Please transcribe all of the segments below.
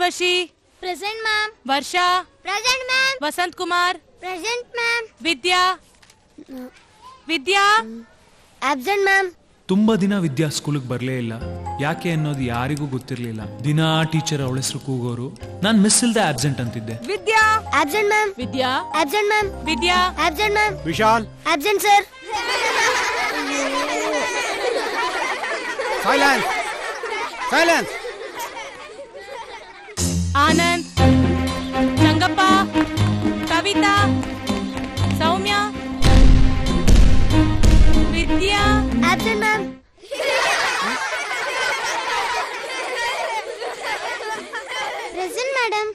Urvashi present ma'am Varsha present ma'am Vasanth Kumar present ma'am Vidya Vidya absent ma'am ತುಂಬಾ ದಿನ ವಿದ್ಯಾ ಸ್ಕೂಲಿಗೆ ಬರಲೇ ಇಲ್ಲ ಯಾಕೆ ಅನ್ನೋದು ಯಾರಿಗೂ ಗೊತ್ತಿರಲಿಲ್ಲ ದಿನಾ ಟೀಚರ್ ಅವಳ ಹೆಸರು ಕೂಗೋರು ನಾನು ಮಿಸ್ ಇಲ್ದೆ ಆಬ್ಸೆಂಟ್ ಅಂತಿದ್ದೆ Vidya absent ma'am Vidya absent ma'am Vidya absent ma'am Vishal absent sir silence silence Anand Sangappa Kavitha Soumya Vidya absent ma'am present madam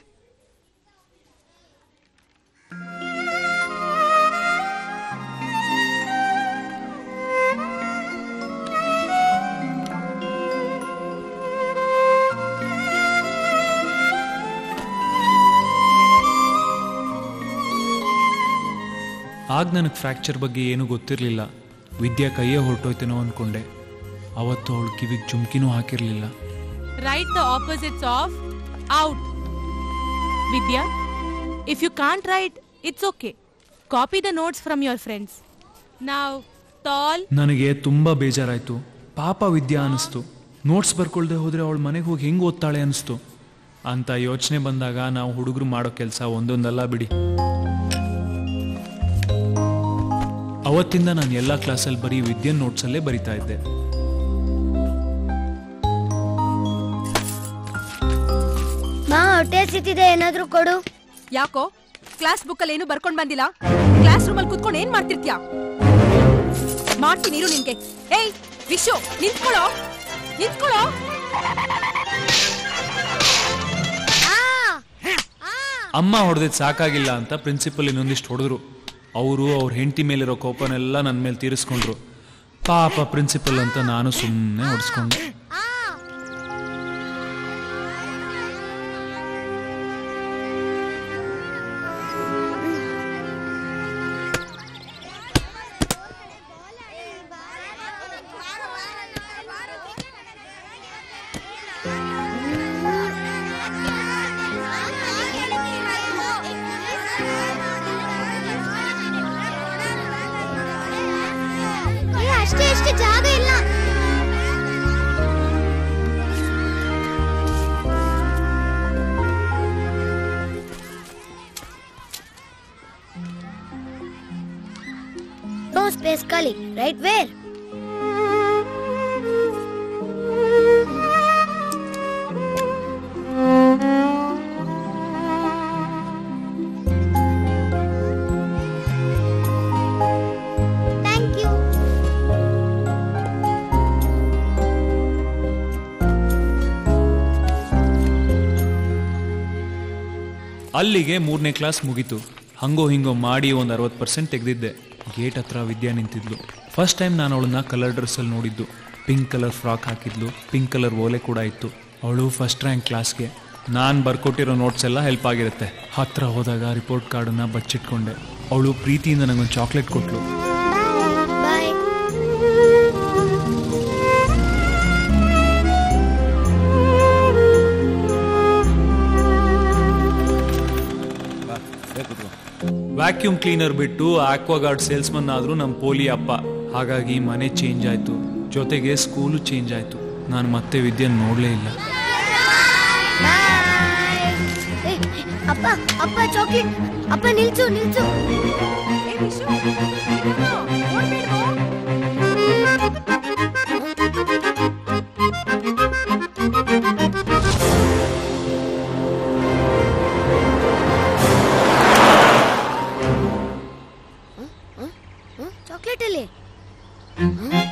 ಆಗ ನನಗೆ ಫ್ರ್ಯಾಕ್ಚರ್ ಬಗ್ಗೆ ಏನೂ ಗೊತ್ತಿರಲಿಲ್ಲ ವಿದ್ಯಾ ಕೈಯೇ ಹೊರಟೋಯ್ತೇನೋ ಅನ್ಕೊಂಡೆ ಅವತ್ತು ಅವಳು ಕಿವಿಗೆ ಜುಮ್ಕಿನೂ ಹಾಕಿರಲಿಲ್ಲ write the opposites of out. Vidya, if you can't write, it's okay. Copy the notes from your friends. Now, tall, ನನಗೆ ತುಂಬ ಬೇಜಾರಾಯಿತು ಪಾಪ ವಿದ್ಯಾ ಅನಿಸ್ತು ನೋಟ್ಸ್ ಬರ್ಕೊಳ್ದೆ ಹೋದರೆ ಅವಳ ಮನೆಗೆ ಹೋಗಿ ಹೆಂಗೆ ಓದ್ತಾಳೆ ಅನಿಸ್ತು ಅಂತ ಯೋಚನೆ ಬಂದಾಗ ನಾವು ಹುಡುಗರು ಮಾಡೋ ಕೆಲಸ ಒಂದೊಂದಲ್ಲ ಬಿಡಿ ಅವತ್ತಿಂದ ನಾನು ಎಲ್ಲ ಕ್ಲಾಸಲ್ಲಿ ಬರೀ ವಿದ್ಯನ್ ನೋಟ್ಸಲ್ಲೇ ಬರಿತಾ ಇದ್ದೆ ಮಾ ಹೊಟ್ಟೆ ಸಿತ್ತಿದೆ ಏನಾದ್ರೂ ಕೊಡು ಯಾಕೋ ಕ್ಲಾಸ್ ಬುಕ್ ಅಲ್ಲಿ ಏನು ಬರ್ಕೊಂಡ್ ಬಂದಿಲ್ಲ ಕ್ಲಾಸ್ ರೂಮ್ ಅಲ್ಲಿ ಕುತ್ಕೊಂಡು ಏನ್ ಮಾಡ್ತಿರ್ತ್ಯಾ ಮಾಡ್ತೀನಿ ಇರು ನಿನ್ಗೆ ಏಯ್ ವಿಶು ನಿಂತ್ಕೊಳ್ಳೋ ನಿಂತ್ಕೊಳ್ಳೋ ಅಮ್ಮ ಹೊಡೆದಿದ್ದು ಸಾಕಾಗಿಲ್ಲ ಅಂತ ಪ್ರಿನ್ಸಿಪಲ್ ಇನ್ನೊಂದಿಷ್ಟು ಹೊಡೆದ್ರು ಅವರು ಅವ್ರ ಹೆಂಡತಿ ಮೇಲಿರೋ ಕೋಪನೆಲ್ಲ ನನ್ನ ಮೇಲೆ ತೀರಿಸ್ಕೊಂಡ್ರು ಪಾಪ ಪ್ರಿನ್ಸಿಪಲ್ ಅಂತ ನಾನು ಸುಮ್ಮನೆ ಹೊಡೆಸ್ಕೊಂಡೆ ಏ, ಅಷ್ಟೇ ಅಷ್ಟೇ ಜಾಗ ಇಲ್ಲ No space, Kali. Right where? Thank you. ಅಲ್ಲಿಗೆ ಮೂರನೇ ಕ್ಲಾಸ್ ಮುಗೀತು ಹಂಗೋ ಹಿಂಗೋ ಮಾಡಿ ಒಂದು ಅರವತ್ತು ಪರ್ಸೆಂಟ್ ತೆಗೆದಿದ್ದೆ ಗೇಟ್ ಹತ್ರ ವಿದ್ಯಾ ನಿಂತಿದ್ಲು ಫಸ್ಟ್ ಟೈಮ್ ನಾನು ಅವಳನ್ನ ಕಲರ್ ಡ್ರೆಸ್ಸಲ್ಲಿ ನೋಡಿದ್ದು ಪಿಂಕ್ ಕಲರ್ ಫ್ರಾಕ್ ಹಾಕಿದ್ಲು ಪಿಂಕ್ ಕಲರ್ ಓಲೆ ಕೂಡ ಇತ್ತು ಅವಳು ಫಸ್ಟ್ ರ್ಯಾಂಕ್ ಕ್ಲಾಸ್ಗೆ ನಾನು ಬರ್ಕೊಟ್ಟಿರೋ ನೋಟ್ಸ್ ಎಲ್ಲ ಹೆಲ್ಪ್ ಆಗಿರುತ್ತೆ ಹತ್ರ ಹೋದಾಗ ರಿಪೋರ್ಟ್ ಕಾರ್ಡನ್ನ ಬಚ್ಚಿಟ್ಕೊಂಡೆ ಅವಳು ಪ್ರೀತಿಯಿಂದ ನನಗೊಂದು ಚಾಕ್ಲೇಟ್ ಕೊಟ್ಲು Bye. ವ್ಯಾಕ್ಯೂಮ್ ಕ್ಲೀನರ್ ಬಿಟ್ಟು ಆಕ್ವಾಗಾರ್ಡ್ ಸೇಲ್ಸ್ಮನ್ ಆದ್ರೂ ನಮ್ಮ ಪೋಲಿ ಅಪ್ಪ ಹಾಗಾಗಿ ಮನೆ ಚೇಂಜ್ ಆಯ್ತು ಜೊತೆಗೆ ಸ್ಕೂಲು ಚೇಂಜ್ ಆಯ್ತು ನಾನು ಮತ್ತೆ ವಿದ್ಯೆ ನೋಡಲೇ ಇಲ್ಲ ಏ, ಅಪ್ಪ ಅಪ್ಪ ಚಾಕ್ಲೇಟ್ ಅಪ್ಪ ನಿಲ್ಸು ನಿಲ್ಸು ಏ ವಿಶು ಇದನ್ನು ನೋಡ್ಬೇಡ್ವೋ? ಚಾಕ್ಲೇಟ್ ಅಲ್ಲಿ